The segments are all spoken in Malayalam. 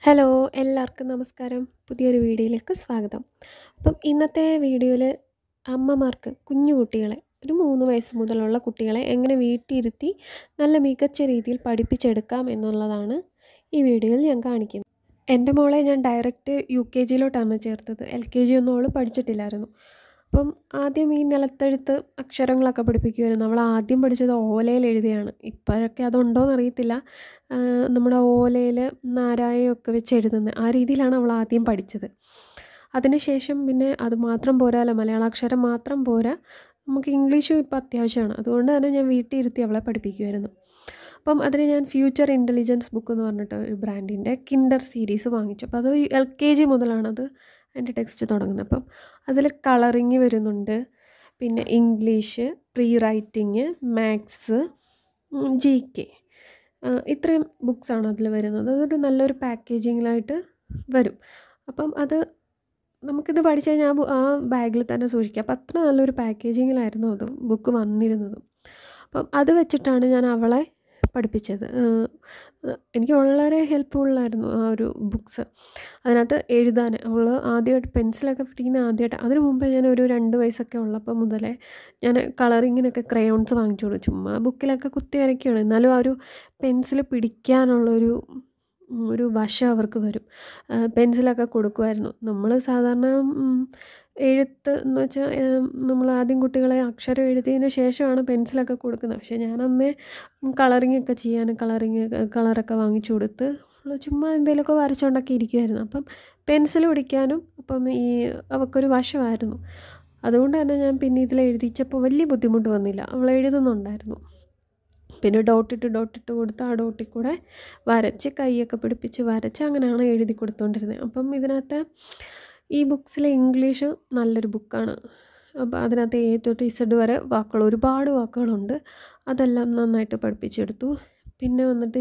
ഹലോ എല്ലാവർക്കും നമസ്കാരം പുതിയൊരു വീഡിയോയിലേക്ക് സ്വാഗതം അപ്പം ഇന്നത്തെ വീഡിയോയിൽ അമ്മമാർക്ക് കുഞ്ഞു കുട്ടികളെ ഒരു മൂന്ന് വയസ്സ് മുതലുള്ള കുട്ടികളെ എങ്ങനെ വീട്ടിലിരുത്തി നല്ല മികച്ച രീതിയിൽ പഠിപ്പിച്ചെടുക്കാം എന്നുള്ളതാണ് ഈ വീഡിയോയിൽ ഞാൻ കാണിക്കുന്നത് എൻ്റെ മോളെ ഞാൻ ഡയറക്റ്റ് യു കെ ജിയിലോട്ടാണ് ചേർത്തത് എൽ കെ ജി ഒന്നും അവൾ പഠിച്ചിട്ടില്ലായിരുന്നു അപ്പം ആദ്യം ഈ നിലത്തെഴുത്ത് അക്ഷരങ്ങളൊക്കെ പഠിപ്പിക്കുമായിരുന്നു അവൾ ആദ്യം പഠിച്ചത് ഓലയിൽ എഴുതിയാണ് ഇപ്പോഴൊക്കെ അതുണ്ടോയെന്ന് അറിയത്തില്ല ആ, നമ്മുടെ ഓലയിൽ നാരായമൊക്കെ വെച്ച് എഴുതുന്നത് ആ രീതിയിലാണ് അവൾ ആദ്യം പഠിച്ചത് അതിനുശേഷം പിന്നെ അത് മാത്രം പോരാല്ലോ മലയാളാക്ഷരം മാത്രം പോരാ നമുക്ക് ഇംഗ്ലീഷും ഇപ്പോൾ അത്യാവശ്യമാണ് അതുകൊണ്ട് തന്നെ ഞാൻ വീട്ടിൽ ഇരുത്തി അവളെ പഠിപ്പിക്കുമായിരുന്നു അപ്പം അതിന് ഞാൻ ഫ്യൂച്ചർ ഇൻ്റലിജൻസ് ബുക്ക് എന്ന് പറഞ്ഞിട്ട് ഒരു ബ്രാൻഡിൻ്റെ കിൻഡർ സീരീസ് വാങ്ങിച്ചു അപ്പോൾ അത് എൽ കെ ജി മുതലാണത് അതിൻ്റെ ടെക്സ്റ്റ് തുടങ്ങുന്നത് അപ്പം അതിൽ കളറിങ് വരുന്നുണ്ട് പിന്നെ English pre writing maths G K ഇത്രയും ബുക്സാണ് അതിൽ വരുന്നത് അതൊരു നല്ലൊരു പാക്കേജിങ്ങിലായിട്ട് വരും അപ്പം അത് നമുക്കിത് പഠിച്ചു കഴിഞ്ഞാൽ ആ ബു- ആ ബാഗിൽ തന്നെ സൂക്ഷിക്കാം അപ്പം അത്ര നല്ലൊരു പാക്കേജിങ്ങിലായിരുന്നു അത് ബുക്ക് വന്നിരുന്നത് അപ്പം അത് വെച്ചിട്ടാണ് ഞാൻ അവളെ പഠിപ്പിച്ചത് ഏഹ് ഏഹ് എനിക്ക് വളരെ ഹെൽപ്ഫുള്ളായിരുന്നു ആ ഒരു ബുക്സ് അതിനകത്ത് എഴുതാൻ അവൾ ആദ്യമായിട്ട് പെൻസിലൊക്കെ പിടിക്കുന്ന ആദ്യമായിട്ട് അതിന് മുമ്പേ ഞാൻ ഒരു രണ്ട് വയസ്സൊക്കെ ഉള്ളപ്പോൾ മുതലേ ഞാൻ കളറിങ്ങിനൊക്കെ ക്രയോൺസ് വാങ്ങിച്ചു കൊടുക്കും ചുമ്മാ ബുക്കിലൊക്കെ കുത്തി വരയ്ക്കുകയാണ് എന്നാലും ആ ഒരു പെൻസിൽ പിടിക്കാനുള്ളൊരു ഉം, ഒരു വശം അവർക്ക് വരും ആ, പെൻസിലൊക്കെ കൊടുക്കുമായിരുന്നു നമ്മൾ സാധാരണ ഉം, എഴുത്ത് എന്ന് വെച്ചാൽ നമ്മൾ ആദ്യം കുട്ടികളെ അക്ഷരം എഴുതിയതിന് ശേഷമാണ് പെൻസിലൊക്കെ കൊടുക്കുന്നത് പക്ഷേ ഞാനന്നേ കളറിങ് ഒക്കെ ചെയ്യാൻ കളറിങ് കളറൊക്കെ വാങ്ങിച്ചു കൊടുത്ത് അവള് ചുമ്മാ എന്തെങ്കിലുമൊക്കെ വരച്ചുകൊണ്ടൊക്കെ ഇരിക്കുമായിരുന്നു അപ്പം പെൻസിൽ പിടിക്കാനും അപ്പം ഈ അവൾക്കൊരു വശമായിരുന്നു അതുകൊണ്ട് തന്നെ ഞാൻ പിന്നെ ഇതിൽ എഴുതിച്ചപ്പോൾ വലിയ ബുദ്ധിമുട്ട് വന്നില്ല അവൾ എഴുതുന്നുണ്ടായിരുന്നു പിന്നെ ഡോട്ടിട്ട് ഡോട്ടിട്ട് കൊടുത്ത് ആ ഡോട്ടിൽ കൂടെ വരച്ച് കൈയൊക്കെ പിടിപ്പിച്ച് വരച്ച് അങ്ങനെയാണ് എഴുതി കൊടുത്തുകൊണ്ടിരുന്നത് അപ്പം ഇതിനകത്ത് ഈ ബുക്സിലെ ഇംഗ്ലീഷ് നല്ലൊരു ബുക്കാണ് അപ്പോൾ അതിനകത്ത് എ തൊട്ട് ഇസഡ് വരെ വാക്കുകൾ ഒരുപാട് വാക്കുകളുണ്ട് അതെല്ലാം നന്നായിട്ട് പഠിപ്പിച്ചെടുത്തു പിന്നെ വന്നിട്ട്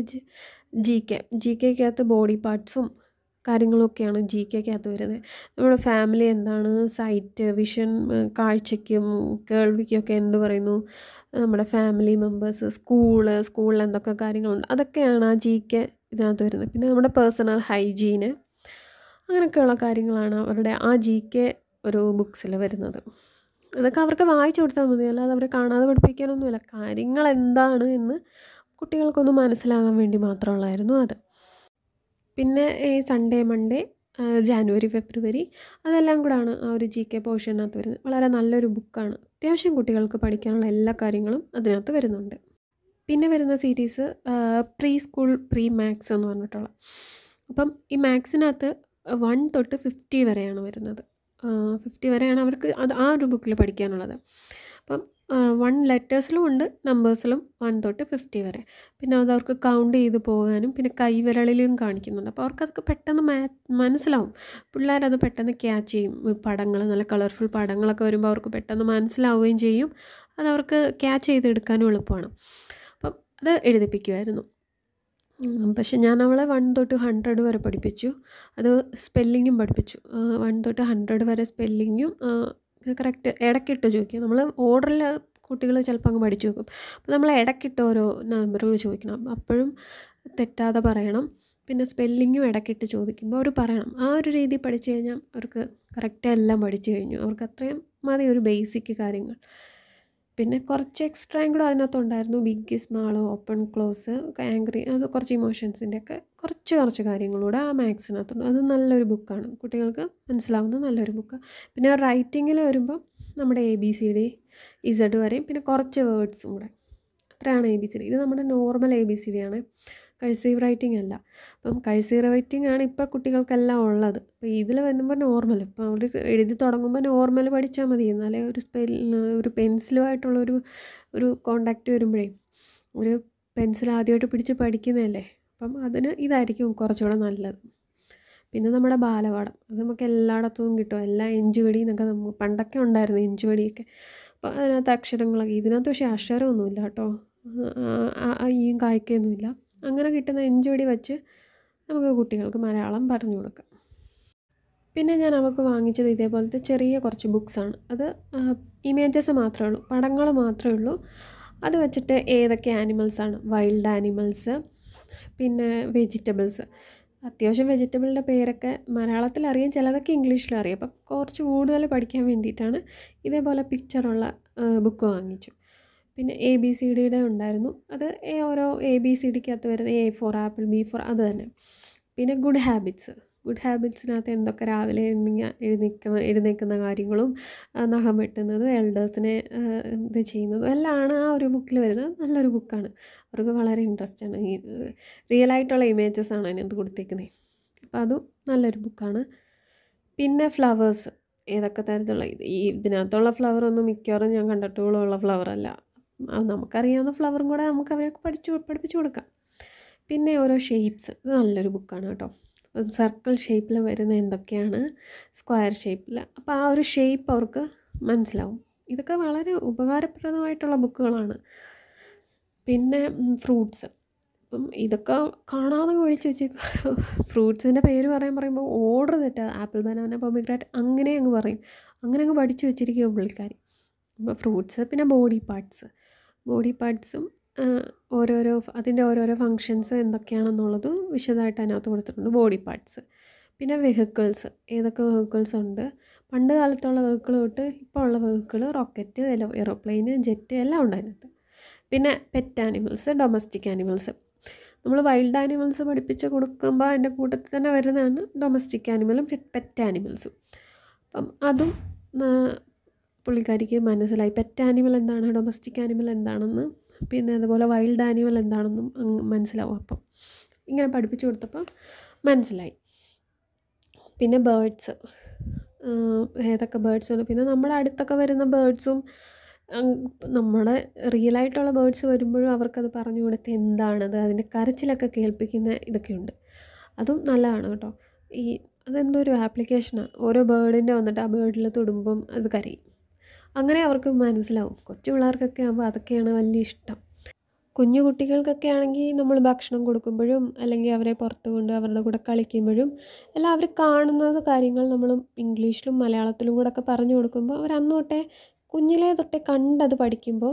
ജി കെ ജി കെക്കകത്ത് ബോഡി പാർട്സും കാര്യങ്ങളൊക്കെയാണ് ജി കെക്കകത്ത് വരുന്നത് നമ്മുടെ ഫാമിലി എന്താണ് സൈറ്റ് വിഷൻ കാഴ്ചയ്ക്കും കേൾവിക്കൊക്കെ എന്ത് പറയുന്നു നമ്മുടെ ഫാമിലി മെമ്പേഴ്സ് സ്കൂള് സ്കൂളിൽ എന്തൊക്കെ കാര്യങ്ങളുണ്ട് അതൊക്കെയാണ് ആ ജി കെ ഇതിനകത്ത് വരുന്നത് പിന്നെ നമ്മുടെ പേഴ്സണൽ ഹൈജീന് അങ്ങനെയൊക്കെയുള്ള കാര്യങ്ങളാണ് അവരുടെ ആ ജി കെ ഒരു ബുക്സിൽ വരുന്നത് അതൊക്കെ അവർക്ക് വായിച്ചു കൊടുത്താൽ മതി അല്ലാതെ അവരെ കാണാതെ പഠിപ്പിക്കാനൊന്നുമില്ല കാര്യങ്ങൾ എന്താണ് എന്ന് കുട്ടികൾക്കൊന്ന് മനസ്സിലാകാൻ വേണ്ടി മാത്രമുള്ളായിരുന്നു അത് പിന്നെ ഈ സൺഡേ മൺഡേ ആ, ജാനുവരി ഫെബ്രുവരി അതെല്ലാം കൂടാണ് ആ ഒരു ജി കെ പോർഷനകത്ത് വരുന്നത് വളരെ നല്ലൊരു ബുക്കാണ് അത്യാവശ്യം കുട്ടികൾക്ക് പഠിക്കാനുള്ള എല്ലാ കാര്യങ്ങളും അതിനകത്ത് വരുന്നുണ്ട് പിന്നെ വരുന്ന series pre school pre maths എന്ന് പറഞ്ഞിട്ടുള്ള അപ്പം ഈ മാത്സിനകത്ത് വൺ തൊട്ട് ഫിഫ്റ്റി വരെയാണ് വരുന്നത് ഫിഫ്റ്റി വരെയാണ് അവർക്ക് അത് ആ ഒരു ബുക്കിൽ പഠിക്കാനുള്ളത് അപ്പം വൺ ലെറ്റേഴ്സിലും ഉണ്ട് നമ്പേഴ്സിലും വൺ തൊട്ട് ഫിഫ്റ്റി വരെ പിന്നെ അത് അവർക്ക് കൗണ്ട് ചെയ്ത് പോകാനും പിന്നെ കൈവിരളിലും കാണിക്കുന്നുണ്ട് അപ്പോൾ അവർക്കതൊക്കെ പെട്ടെന്ന് മാ മനസ്സിലാവും പിള്ളേരത് പെട്ടെന്ന് ക്യാച്ച് ചെയ്യും പടങ്ങൾ നല്ല കളർഫുൾ പടങ്ങളൊക്കെ വരുമ്പോൾ അവർക്ക് പെട്ടെന്ന് മനസ്സിലാവുകയും ചെയ്യും അത് അവർക്ക് ക്യാച്ച് ചെയ്തെടുക്കാനും എളുപ്പമാണ് അപ്പം അത് എഴുതിപ്പിക്കുമായിരുന്നു ഉം, പക്ഷെ ഞാൻ അവളെ വൺ തൊട്ട് ഹൺഡ്രഡ് വരെ പഠിപ്പിച്ചു അത് സ്പെല്ലിങ്ങും പഠിപ്പിച്ചു വൺ തൊട്ട് ഹൺഡ്രഡ് വരെ സ്പെല്ലിങ്ങും കറക്റ്റ് ഇടയ്ക്കിട്ട് ചോദിക്കുക നമ്മൾ ഓർഡറിൽ കുട്ടികൾ ചിലപ്പോൾ അങ്ങ് പഠിച്ചു വെക്കും അപ്പോൾ നമ്മൾ ഇടയ്ക്കിട്ട് ഓരോ നമ്പറുകൾ ചോദിക്കണം അപ്പോഴും തെറ്റാതെ പറയണം പിന്നെ സ്പെല്ലിങ്ങും ഇടയ്ക്കിട്ട് ചോദിക്കുമ്പോൾ അവർ പറയണം ആ ഒരു രീതി പഠിച്ചു കഴിഞ്ഞാൽ അവർക്ക് കറക്റ്റ് എല്ലാം പഠിച്ചു കഴിഞ്ഞു അവർക്ക് അത്രയും മതി ഒരു ബേസിക് കാര്യങ്ങൾ പിന്നെ കുറച്ച് എക്സ്ട്രായും കൂടെ അതിനകത്തുണ്ടായിരുന്നു big small open close angry അത് കുറച്ച് ഇമോഷൻസിൻ്റെ ഒക്കെ കുറച്ച് കുറച്ച് കാര്യങ്ങളൂടെ ആ മാത്സിനകത്തുണ്ട് അത് നല്ലൊരു ബുക്കാണ് കുട്ടികൾക്ക് മനസ്സിലാവുന്ന നല്ലൊരു ബുക്കാണ് പിന്നെ റൈറ്റിങ്ങിൽ വരുമ്പോൾ നമ്മുടെ A B C D Z വരെയും പിന്നെ കുറച്ച് വേർഡ്സും കൂടെ അത്രയാണ് എ ബി സി ഡി ഇത് നമ്മുടെ normal A B C D ആണ് കഴ്സീവ് റൈറ്റിംഗ് അല്ല അപ്പം കഴ്സീവ് റൈറ്റിംഗ് ആണ് ഇപ്പോൾ കുട്ടികൾക്കെല്ലാം ഉള്ളത് അപ്പോൾ ഇതിൽ വരുമ്പോൾ നോർമൽ ഇപ്പോൾ അവർ എഴുതി തുടങ്ങുമ്പോൾ നോർമൽ പഠിച്ചാൽ മതി എന്നാലേ ഒരു സ്പെൽ ഒരു പെൻസിലുമായിട്ടുള്ളൊരു ഒരു കോണ്ടാക്റ്റ് വരുമ്പോഴേ ഒരു പെൻസിൽ ആദ്യമായിട്ട് പിടിച്ച് പഠിക്കുന്നതല്ലേ അപ്പം അതിന് ഇതായിരിക്കും കുറച്ചുകൂടെ നല്ലത് പിന്നെ നമ്മുടെ ബാലപാഠം അത് നമുക്ക് എല്ലായിടത്തും കിട്ടും എല്ലാ എഞ്ചുവടി എന്നൊക്കെ നമുക്ക് പണ്ടൊക്കെ ഉണ്ടായിരുന്നു എഞ്ചുവടിയൊക്കെ അപ്പോൾ അതിനകത്ത് അക്ഷരങ്ങളൊക്കെ ഇതിനകത്ത് പക്ഷേ അക്ഷരമൊന്നുമില്ല കേട്ടോ ആ, ആ, ഈയും കായ്ക്കൊന്നുമില്ല അങ്ങനെ കിട്ടുന്ന എഞ്ചുവടി വെച്ച് നമുക്ക് കുട്ടികൾക്ക് മലയാളം പറഞ്ഞു കൊടുക്കാം പിന്നെ ഞാൻ അവൾക്ക് വാങ്ങിച്ചത് ഇതേപോലത്തെ ചെറിയ കുറച്ച് ബുക്സാണ് അത് ഇമേജസ് മാത്രമേ ഉള്ളൂ പടങ്ങൾ മാത്രമേ ഉള്ളൂ അത് വെച്ചിട്ട് ഏതൊക്കെ ആനിമൽസാണ് വൈൽഡ് ആനിമൽസ് പിന്നെ വെജിറ്റബിൾസ് അത്യാവശ്യം വെജിറ്റബിളിൻ്റെ പേരൊക്കെ മലയാളത്തിൽ അറിയാം ചിലതൊക്കെ ഇംഗ്ലീഷിലും അറിയാം അപ്പം കുറച്ച് കൂടുതൽ പഠിക്കാൻ വേണ്ടിയിട്ടാണ് ഇതേപോലെ പിക്ചറുള്ള ബുക്ക് വാങ്ങിച്ചു പിന്നെ എ ബി സി ഡിയുടെ ഉണ്ടായിരുന്നു അത് എ- ഓരോ എ ബി സി ഡിക്കകത്ത് വരുന്ന A for apple B for അത് തന്നെ പിന്നെ ഗുഡ് ഹാബിറ്റ്സ് ഗുഡ് ഹാബിറ്റ്സിനകത്ത് എന്തൊക്കെ രാവിലെ എഴുന്നേൽക്കുക എഴുന്നേൽക്കുന്ന എഴുന്നേൽക്കുന്ന കാര്യങ്ങളും ആ, നഖം വെട്ടുന്നതും എൽഡേഴ്സിനെ ഇത് ചെയ്യുന്നതും എല്ലാമാണ് ആ ഒരു ബുക്കിൽ വരുന്നത് നല്ലൊരു ബുക്കാണ് അവർക്ക് വളരെ ഇൻട്രസ്റ്റ് ആണ് ഈ റിയൽ ആയിട്ടുള്ള ഇമേജസ് ആണ് അതിനകത്ത് കൊടുത്തേക്കുന്നത് അപ്പോൾ അതും നല്ലൊരു ബുക്കാണ് പിന്നെ ഫ്ലവേഴ്സ് ഏതൊക്കെ തരത്തിലുള്ള ഇത് ഈ ഇതിനകത്തുള്ള ഫ്ലവർ ഒന്നും മിക്കവാറും ഞാൻ കണ്ടിട്ടുള്ള ഉള്ള ഫ്ലവർ അല്ല അത് നമുക്കറിയാവുന്ന ഫ്ലവറും കൂടെ നമുക്ക് അവർക്ക് പഠിച്ചു പഠിപ്പിച്ചു കൊടുക്കാം പിന്നെ ഓരോ ഷേപ്സ് ഇത് നല്ലൊരു ബുക്കാണ് കേട്ടോ സർക്കിൾ ഷേപ്പിൽ വരുന്ന എന്തൊക്കെയാണ് സ്ക്വയർ ഷേപ്പിൽ അപ്പോൾ ആ ഒരു ഷേപ്പ് അവർക്ക് മനസ്സിലാവും ഇതൊക്കെ വളരെ ഉപകാരപ്രദമായിട്ടുള്ള ബുക്കുകളാണ് പിന്നെ ഫ്രൂട്ട്സ് അപ്പം ഇതൊക്കെ കാണാതെ ഒഴിച്ച് വെച്ച് ഫ്രൂട്ട്സിൻ്റെ പേര് പറയാൻ പറയുമ്പോൾ ഓർഡർ തെറ്റാ ആപ്പിൾ ബനാന പൊമിഗ്രാറ്റ് അങ്ങനെ അങ്ങ് പറയും അങ്ങനെ അങ്ങ് പഠിച്ചു വെച്ചിരിക്കുക പുള്ളിക്കാർ അപ്പോൾ ഫ്രൂട്ട്സ് പിന്നെ ബോഡി പാർട്സ് ബോഡി പാർട്സും ഓരോരോ അതിൻ്റെ ഓരോരോ ഫങ്ഷൻസ് എന്തൊക്കെയാണെന്നുള്ളത് വിശദമായിട്ട് അതിനകത്ത് കൊടുത്തിട്ടുണ്ട് ബോഡി പാർട്സ് പിന്നെ വെഹിക്കിൾസ് ഏതൊക്കെ വെഹിക്കിൾസ് ഉണ്ട് പണ്ട് കാലത്തുള്ള വെഹിക്കിൾ തൊട്ട് ഇപ്പോൾ ഉള്ള വെഹിക്കിൾ റോക്കറ്റ് എയ്റോപ്ലെയിന് ജെറ്റ് എല്ലാം ഉണ്ട് അതിനകത്ത് പിന്നെ പെറ്റ് ആനിമൽസ് ഡൊമസ്റ്റിക് ആനിമൽസ് നമ്മൾ വൈൽഡ് ആനിമൽസ് പഠിപ്പിച്ച് കൊടുക്കുമ്പോൾ അതിൻ്റെ കൂട്ടത്തിൽ തന്നെ വരുന്നതാണ് ഡൊമസ്റ്റിക് ആനിമലും പെറ്റ് ആനിമൽസും അപ്പം അതും ആ, പുള്ളിക്കാരിക്ക് മനസ്സിലായി പെറ്റ് ആനിമൽ എന്താണ് ഡൊമസ്റ്റിക് ആനിമൽ എന്താണെന്ന് പിന്നെ അതുപോലെ വൈൽഡ് ആനിമൽ എന്താണെന്നും അങ്ങ് മനസ്സിലാവും അപ്പം ഇങ്ങനെ പഠിപ്പിച്ചു കൊടുത്തപ്പോൾ മനസ്സിലായി പിന്നെ ബേർഡ്സ് ഏതൊക്കെ ബേർഡ്സ് ഉണ്ട് പിന്നെ നമ്മുടെ അടുത്തൊക്കെ വരുന്ന ബേർഡ്സും നമ്മുടെ റിയൽ ആയിട്ടുള്ള ബേർഡ്സ് വരുമ്പോഴും അവർക്കത് പറഞ്ഞു കൊടുത്ത് എന്താണത് അതിൻ്റെ കരച്ചിലൊക്കെ കേൾപ്പിക്കുന്ന ഇതൊക്കെയുണ്ട് അതും നല്ലതാണ് കേട്ടോ ഈ അതെന്തോ ഒരു ആപ്ലിക്കേഷനാണ് ഓരോ ബേർഡിൻ്റെ വന്നിട്ട് ആ ബേർഡിൽ തൊടുമ്പം അത് കരയും അങ്ങനെ അവർക്ക് മനസ്സിലാവും കൊച്ചു പിള്ളേർക്കൊക്കെ ആകുമ്പോൾ അതൊക്കെയാണ് വലിയ ഇഷ്ടം കുഞ്ഞു കുട്ടികൾക്കൊക്കെ ആണെങ്കിൽ നമ്മൾ ഭക്ഷണം കൊടുക്കുമ്പോഴും അല്ലെങ്കിൽ അവരെ പുറത്ത് കൊണ്ട് അവരുടെ കൂടെ കളിക്കുമ്പോഴും എല്ലാം അവർ കാണുന്നത് കാര്യങ്ങൾ നമ്മൾ ഇംഗ്ലീഷിലും മലയാളത്തിലും കൂടെ ഒക്കെ പറഞ്ഞു കൊടുക്കുമ്പോൾ അവർ അന്ന് തൊട്ടേ കുഞ്ഞിലേ തൊട്ടേ കണ്ടത് പഠിക്കുമ്പോൾ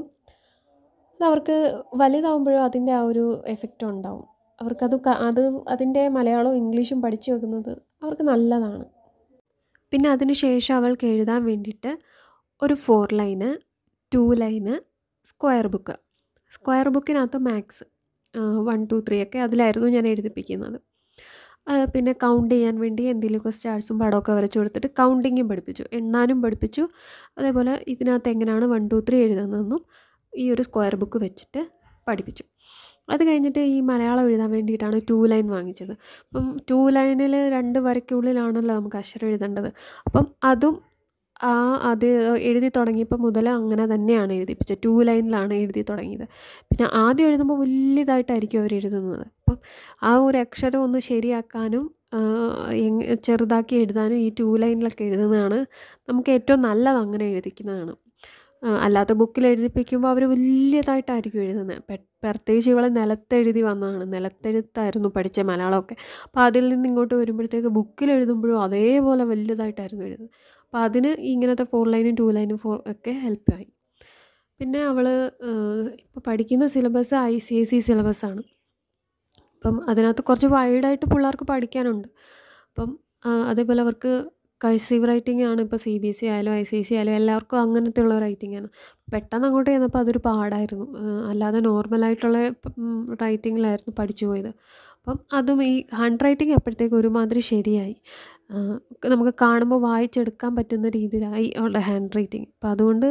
അത് അവർക്ക് വലുതാവുമ്പോഴും അതിൻ്റെ ആ ഒരു എഫക്റ്റ് ഉണ്ടാവും അവർക്കത് ക- അത് അതിൻ്റെ മലയാളവും ഇംഗ്ലീഷും പഠിച്ചു വെക്കുന്നത് അവർക്ക് നല്ലതാണ് പിന്നെ അതിന് ശേഷം അവൾക്ക് എഴുതാൻ വേണ്ടിയിട്ട് ഒരു four line two line square book square ബുക്കിനകത്ത് മാത്സ് വൺ ടു ത്രീ ഒക്കെ അതിലായിരുന്നു ഞാൻ എഴുതിപ്പിക്കുന്നത് ആ, പിന്നെ കൗണ്ട് ചെയ്യാൻ വേണ്ടി എന്തെങ്കിലുമൊക്കെ സ്റ്റാർസും പടമൊക്കെ വരച്ച് കൊടുത്തിട്ട് കൗണ്ടിങ്ങും പഠിപ്പിച്ചു എണ്ണാനും പഠിപ്പിച്ചു അതേപോലെ ഇതിനകത്ത് എങ്ങനെയാണ് വൺ ടു ത്രീ എഴുതുന്നതെന്നും ഈ ഒരു സ്ക്വയർ ബുക്ക് വെച്ചിട്ട് പഠിപ്പിച്ചു അത് കഴിഞ്ഞിട്ട് ഈ മലയാളം എഴുതാൻ വേണ്ടിയിട്ടാണ് ടു ലൈൻ വാങ്ങിച്ചത് അപ്പം ടു ലൈനിൽ രണ്ട് വരയ്ക്കുള്ളിലാണല്ലോ നമുക്ക് അക്ഷരം എഴുതേണ്ടത് അപ്പം അതും ആ അത് എഴുതി തുടങ്ങിയപ്പോൾ മുതൽ അങ്ങനെ തന്നെയാണ് എഴുതിപ്പിച്ചത് ടു ലൈനിലാണ് എഴുതി തുടങ്ങിയത് പിന്നെ ആദ്യം എഴുതുമ്പോൾ വലിയതായിട്ടായിരിക്കും അവർ എഴുതുന്നത് അപ്പം ആ ഒരു അക്ഷരം ഒന്ന് ശരിയാക്കാനും ആ, എങ് ചെറുതാക്കി എഴുതാനും ഈ ടു ലൈനിലൊക്കെ എഴുതുന്നതാണ് നമുക്ക് ഏറ്റവും നല്ലത് അങ്ങനെ എഴുതിക്കുന്നതാണ് ആ, അല്ലാത്ത ബുക്കിൽ എഴുതിപ്പിക്കുമ്പോൾ അവർ വലിയതായിട്ടായിരിക്കും എഴുതുന്നത് പെ- പ്രത്യേകിച്ച് ഇവളെ നിലത്തെഴുതി വന്നതാണ് നിലത്തെഴുത്തായിരുന്നു പഠിച്ച മലയാളമൊക്കെ അപ്പോൾ അതിൽ നിന്ന് ഇങ്ങോട്ട് വരുമ്പോഴത്തേക്ക് ബുക്കിൽ എഴുതുമ്പോഴും അതേപോലെ വലിയതായിട്ടായിരുന്നു എഴുതുന്നത് അപ്പോൾ അതിന് ഇങ്ങനത്തെ ഫോർ ലൈനും ടു ലൈനും ഫോർ ഒക്കെ ഹെൽപ്പായി പിന്നെ അവൾ ഇപ്പോൾ പഠിക്കുന്ന syllabus I C S C സിലബസാണ് അപ്പം അതിനകത്ത് കുറച്ച് വൈഡായിട്ട് പിള്ളേർക്ക് പഠിക്കാനുണ്ട് അപ്പം ആ, അതേപോലെ അവർക്ക് കഴ്സീവ് റൈറ്റിംഗ് ആണ് ഇപ്പോൾ സി ബി എസ് സി ആയാലും ഐ സി എസ് സി ആയാലും എല്ലാവർക്കും അങ്ങനത്തെ ഉള്ള റൈറ്റിംഗ് ആണ് പെട്ടെന്ന് അങ്ങോട്ട് ചെന്നപ്പോൾ അതൊരു പാടായിരുന്നു ആ, അല്ലാതെ നോർമലായിട്ടുള്ള റൈറ്റിങ്ങിലായിരുന്നു പഠിച്ചു പോയത് അപ്പം അതും ഈ ഹാൻഡ് റൈറ്റിംഗ് അപ്പോഴത്തേക്ക് ഒരുമാതിരി ശരിയായി ആ, നമുക്ക് കാണുമ്പോൾ വായിച്ചെടുക്കാൻ പറ്റുന്ന രീതിയിലായി അവളുടെ ഹാൻഡ് റൈറ്റിംഗ് അപ്പം അതുകൊണ്ട്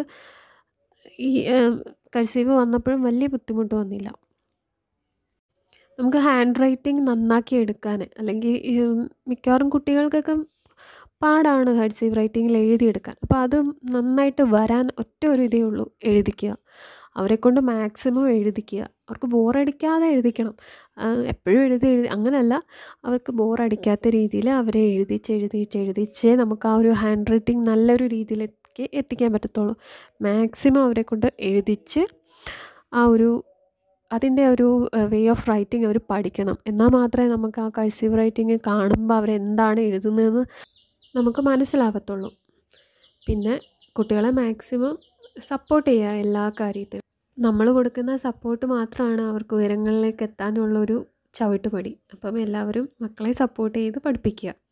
ഈ കഴ്സീവ് വന്നപ്പോഴും വലിയ ബുദ്ധിമുട്ട് വന്നില്ല നമുക്ക് ഹാൻഡ് റൈറ്റിംഗ് നന്നാക്കി എടുക്കാൻ അല്ലെങ്കിൽ ഈ മിക്കവാറും കുട്ടികൾക്കൊക്കെ പാടാണ് കഴ്സീവ് റൈറ്റിങ്ങിൽ എഴുതിയെടുക്കാൻ അപ്പോൾ അത് നന്നായിട്ട് വരാൻ ഒറ്റ ഒരു ഇതേ ഉള്ളൂ എഴുതിക്കുക അവരെ കൊണ്ട് മാക്സിമം എഴുതിക്കുക അവർക്ക് ബോറടിക്കാതെ എഴുതിക്കണം ആ, എപ്പോഴും എഴുതി എഴുതി അങ്ങനെയല്ല അവർക്ക് ബോറടിക്കാത്ത രീതിയിൽ അവരെ എഴുതിച്ച് എഴുതിച്ച് എഴുതിച്ചേ നമുക്ക് ആ ഒരു ഹാൻഡ് റൈറ്റിംഗ് നല്ലൊരു രീതിയിലേക്ക് എത്തിക്കാൻ പറ്റത്തുള്ളൂ മാക്സിമം അവരെ കൊണ്ട് എഴുതിച്ച് ആ ഒരു അതിൻ്റെ ഒരു വേ ഓഫ് റൈറ്റിംഗ് അവർ പഠിക്കണം എന്നാൽ മാത്രമേ നമുക്ക് ആ കഴ്സീവ് റൈറ്റിംഗ് കാണുമ്പോൾ അവരെന്താണ് എഴുതുന്നതെന്ന് നമുക്ക് മനസ്സിലാവത്തുള്ളൂ പിന്നെ കുട്ടികളെ മാക്സിമം സപ്പോർട്ട് ചെയ്യുക എല്ലാ കാര്യത്തിലും നമ്മൾ കൊടുക്കുന്ന സപ്പോർട്ട് മാത്രമാണ് അവർക്ക് ഉയരങ്ങളിലേക്ക് എത്താനുള്ളൊരു ചവിട്ടുപടി അപ്പം എല്ലാവരും മക്കളെ സപ്പോർട്ട് ചെയ്ത് പഠിപ്പിക്കുക